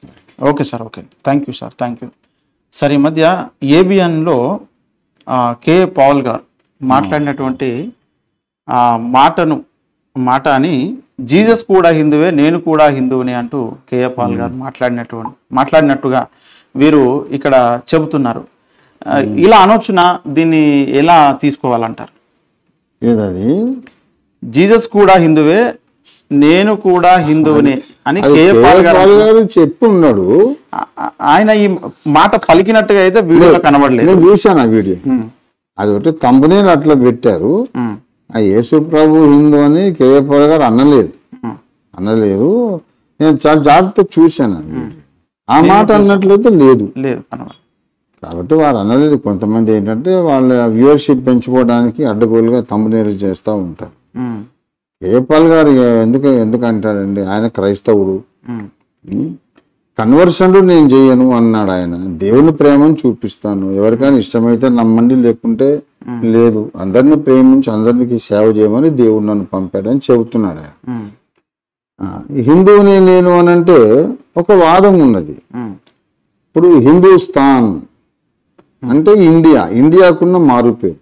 Okay sir okay thank you sir thank you sir ఈ మధ్య ఏబిఎన్లో కే Paul గారు మాట్లాడినటువంటి ఆ, మాటను మాట అని జీసస్ కూడా హిందువే నేను కూడా హిందువుని అంటూ కేఏ పాల్ గారు మాట్లాడినటువంటి మాట్లాడినట్టుగా వీరు ఇక్కడ చెబుతున్నారు ఆ, ఇలా అనొచ్చునా దీన్ని ఎలా తీసుకోవాలంటారు ఏదది జీసస్ కూడా హిందువే నేను కూడా హిందువుని అని అది కేఏ పాల్ గారు కేఏ గారు చెప్పి ఉన్నాడు ఆ- ఆ- ఆయన ఈ మాట పలికినట్టుగా అయితే వీడియోలో కనబడలేదు నేను చూశాను ఆ వీడియో ఉమ్, అది ఒకటి తమ్మునేలు అట్లా పెట్టారు ఉమ్, ఆ యేసు ప్రభు హిందూ అని కేఏపల్ గారు అనలేదు ఉమ్, అనలేదు నేను చాలా జాగ్రత్త చూశాను ఆ వీడియో. ఆ మాట అన్నట్లయితే లేదు లేదు కనబడ కాబట్టి వారు అనలేదు కొంతమంది ఏంటంటే వాళ్ళ వ్యూవర్షిప్ పెంచుకోవడానికి అడ్డగోలుగా తమ్మునేలు చేస్తూ ఉంటారు ఉమ్, కేఏపాల్ గారు ఎందుకు ఎందుకు అంటాడండి ఆయన క్రైస్తవుడు ఉమ్, కన్వర్షన్లు నేను చేయను అన్నాడు ఆయన దేవుని ప్రేమను చూపిస్తాను ఎవరికైనా ఇష్టమైతే నమ్మండి లేకుంటే లేదు అందరిని ప్రేమించి అందరికి సేవ చేయమని దేవుడు నన్ను పంపాడని చెబుతున్నాడు ఆయన ఉమ్, ఆ, హిందువుని నేను అని అంటే ఒక వాదం ఉన్నది ఉమ్, ఇప్పుడు హిందూస్థాన్ అంటే ఇండియా ఇండియాకున్న మారు పేరు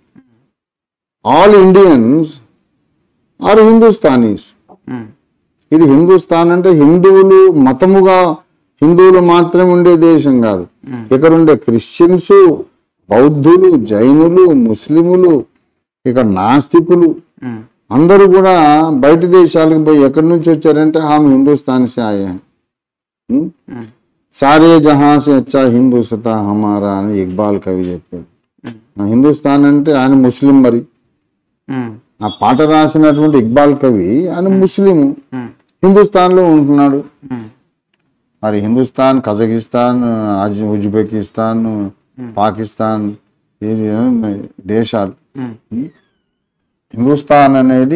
all Indians are Hindustanis um, ఇది హిందుస్థాన్ అంటే హిందువులు మతముగా హిందువులు మాత్రమే ఉండే దేశం కాదు ఇక్కడ ఉండే క్రిస్టియన్స్ బౌద్ధులు జైనులు ముస్లిములు ఇక్కడ నాస్తికులు ఉమ్, అందరూ కూడా బయట దేశాలకు పోయి ఎక్కడి నుంచి వచ్చారంటే హామ్ హిందుస్థాన్ సే ఆయే హై. ఉమ్? ఉమ్, సారే జహాం సే అచ్చా హిందూ సతా హమారా అని ఇక్బాల్ కవి చెప్పాడు ఉమ్, ఆ హిందుస్థాన్ అంటే ఆయన ముస్లిం మరి ఉమ్, ఆ పాట రాసినటువంటి ఇక్బాల్ కవి ఆయన ముస్లిము ఉమ్, హిందుస్థాన్లో ఉంటున్నాడు ఉమ్, మరి హిందుస్థాన్ కజకిస్తాన్ అజ్- ఉజ్బెకిస్తాన్ పాకిస్తాన్ ఇది ఉన్నాయి దేశాలు ఉమ్, హిందుస్థాన్ అనేది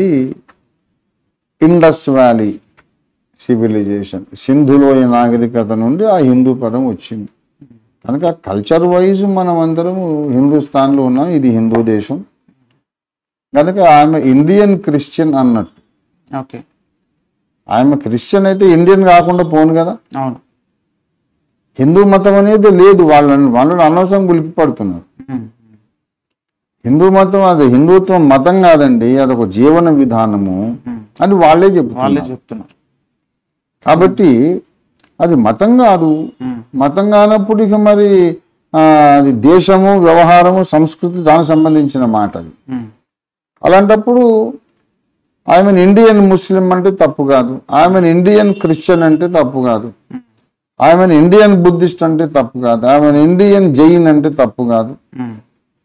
ఇండస్ వ్యాలీ సివిలైజేషన్ సింధులోయ నాగరికత నుండి ఆ హిందూ పదం వచ్చింది కనుక కల్చర్ వైజ్ మనం అందరం హిందుస్థాన్లో ఉన్నాం ఇది హిందూ దేశం కనుక ఆమె ఇండియన్ క్రిస్టియన్ అన్నట్టు ఓకే ఆమె క్రిస్టియన్ అయితే ఇండియన్ కాకుండా పోను కదా అవును హిందూ మతం అనేది లేదు వాళ్ళని వాళ్ళని అనవసరం గులికి పడుతున్నారు ఉమ్, హిందూ మతం అది హిందుత్వం మతం కాదండి అదొక జీవన విధానము ఉమ్, అని వాళ్ళే వాళ్ళే చెప్తున్నారు చెప్తున్నారు కాబట్టి అది మతం కాదు ఉమ్, మతం కానప్పుడు ఇక మరి ఆ, అది దేశము వ్యవహారము సంస్కృతి దానికి సంబంధించిన మాట అది ఉమ్, అలాంటప్పుడు ఆమెను ఇండియన్ ముస్లిం అంటే తప్పు కాదు ఆమెను ఇండియన్ క్రిస్టియన్ అంటే తప్పు కాదు ఆమెను ఇండియన్ బుద్ధిస్ట్ అంటే తప్పు కాదు ఆమెను ఇండియన్ జైన్ అంటే తప్పు కాదు ఉమ్,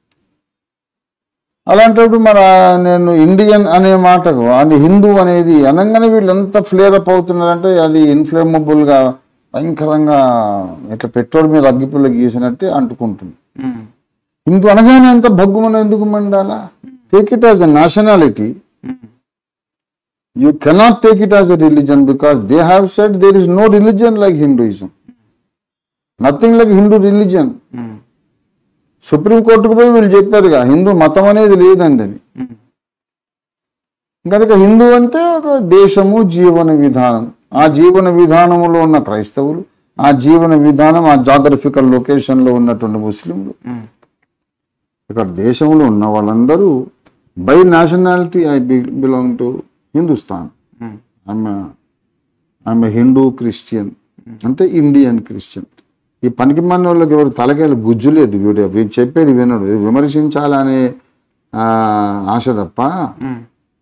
అలాంటప్పుడు మరి ఆ నేను ఇండియన్ అనే మాటకు అది హిందూ అనేది అనగానే వీళ్ళు ఎంత ఫ్లేర్ అప్ అవుతున్నారంటే అది ఇన్ఫ్లేమబుల్ గా భయంకరంగా ఇట్లా పెట్రోల్ మీద అగ్గిపుల్ల గీసినట్టే అంటుకుంటుంది ఉమ్, హిందూ అనగానే ఎంత భగ్గుమని ఎందుకు మండాలా take it as a nationality um, you cannot take it as a religion because they have said there is no religion like Hinduism nothing like Hindu religion um, supreme కోర్టుకు పోయి వీళ్ళు చెప్పారుగా హిందూ మతం అనేది లేదండి అని ఉమ్, కనుక హిందూ అంటే ఒక దేశము జీవన విధానం ఆ జీవన విధానంలో ఉన్న క్రైస్తవులు ఆ జీవన విధానం ఆ జాగ్రఫికల్ లొకేషన్లో ఉన్నటువంటి ముస్లింలు ఉమ్, ఇక్కడ దేశంలో ఉన్న వాళ్ళందరూ by nationality I belong to Hindustan um, ఆమె ఆమె హిందూ క్రిస్టియన్ అంటే ఇండియన్ క్రిస్టియన్ ఈ పనికి మన వాళ్ళకి ఎవరు తలకాయలు గుజ్జు లేదు వీడు వీడు చెప్పేది వినడు ఇది విమర్శించాలనే ఆ, ఆశ తప్ప ఉమ్,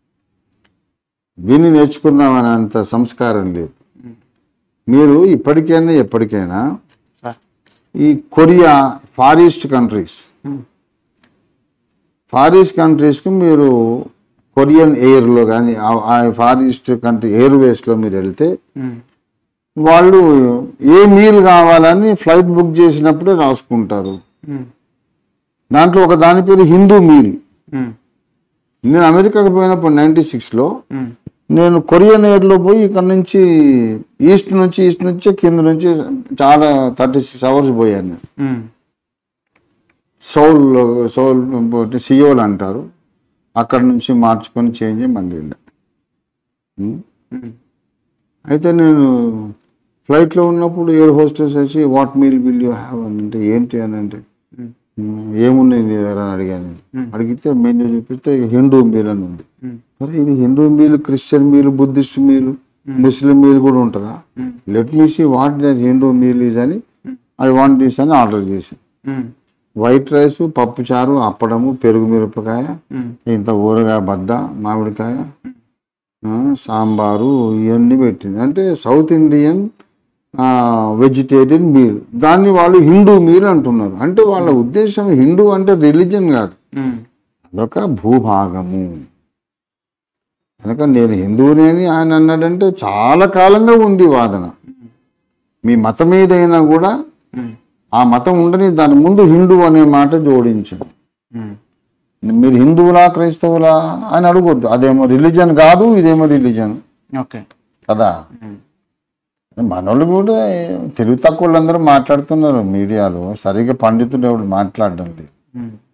విని నేర్చుకుందామనే అంత సంస్కారం లేదు మీరు ఇప్పటికైనా ఎప్పటికైనా సార్ ఈ కొరియా ఫారిస్ట్ కంట్రీస్ ఉమ్, ఫారిస్ట్ కంట్రీస్కి మీరు కొరియన్ ఎయిర్లో కానీ ఆ ఫారిస్ట్ కంట్రీ ఎయిర్వేస్లో మీరు వెళ్తే ఉమ్, వాళ్ళు ఏ మీల్ కావాలని ఫ్లైట్ బుక్ చేసినప్పుడే రాసుకుంటారు ఉమ్, దాంట్లో ఒక దాని పేరు హిందూ మీల్ ఉమ్, నేను అమెరికాకి పోయినప్పుడు నైంటీ సిక్స్లో ఉమ్, నేను కొరియన్ ఎయిర్లో పోయి ఇక్కడ నుంచి ఈస్ట్ నుంచి ఈస్ట్ నుంచి కింద నుంచి చాలా థర్టీ సిక్స్ అవర్స్ పోయాను నేను ఉమ్, సౌల్ సౌల్ సియోల్ అంటారు అక్కడ నుంచి మార్చుకొని చేంజ్ అయ్యి మళ్ళీ వెళ్ళా ఉం? ఉమ్, అయితే నేను ఫ్లైట్లో ఉన్నప్పుడు ఎయిర్ హోస్టెస్ వచ్చి what meal will you have అని అంటే ఏంటి అని అంటే ఉమ్, "ఉమ్, ఏమున్నాయి నీ దగ్గర అని అడిగాను నేను. Hmm. అడిగితే మెన్యూ చూపిస్తే హిందూ మీల్ అని ఉంది ఉమ్, మరి ఇది Hindu meal Christian meal Buddhist meal Muslim meal కూడా ఉంటుందా um, let me see what that Hindu meal is అని ఐ వాంట్ దిస్ అని ఆర్డర్ చేశాను ఉమ్, వైట్ రైస్ పప్పు చారు అప్పడము పెరుగు మిరపకాయ ఉమ్, ఇంత ఊరగాయ బద్ద మామిడికాయ ఆ, సాంబారు ఇవన్నీ పెట్టింది అంటే సౌత్ ఇండియన్ వెజిటేరియన్ మీల్ దాన్ని వాళ్ళు హిందూ మీల్ అంటున్నారు అంటే వాళ్ళ ఉద్దేశం హిందూ అంటే రిలీజన్ కాదు ఉమ్, అదొక భూభాగము కనుక నేను హిందువుని అని ఆయన అన్నాడంటే చాలా కాలంగా ఉంది వాదన మీ మతం ఏదైనా కూడా ఉమ్, ఆ మతం ఉండని దాని ముందు హిందూ అనే మాట జోడించాడు ఉమ్, మీరు హిందువులా క్రైస్తవులా అని అడగొద్దు అదేమో రిలీజన్ కాదు ఇదేమో రిలీజన్ ఓకే కదా ఉమ్, మనోళ్ళు కూడా తెలుగు తక్కువ వాళ్ళందరూ మాట్లాడుతున్నారు మీడియాలో సరిగ్గా పండితుడు ఎవడు మాట్లాడడం లేదు ఉమ్,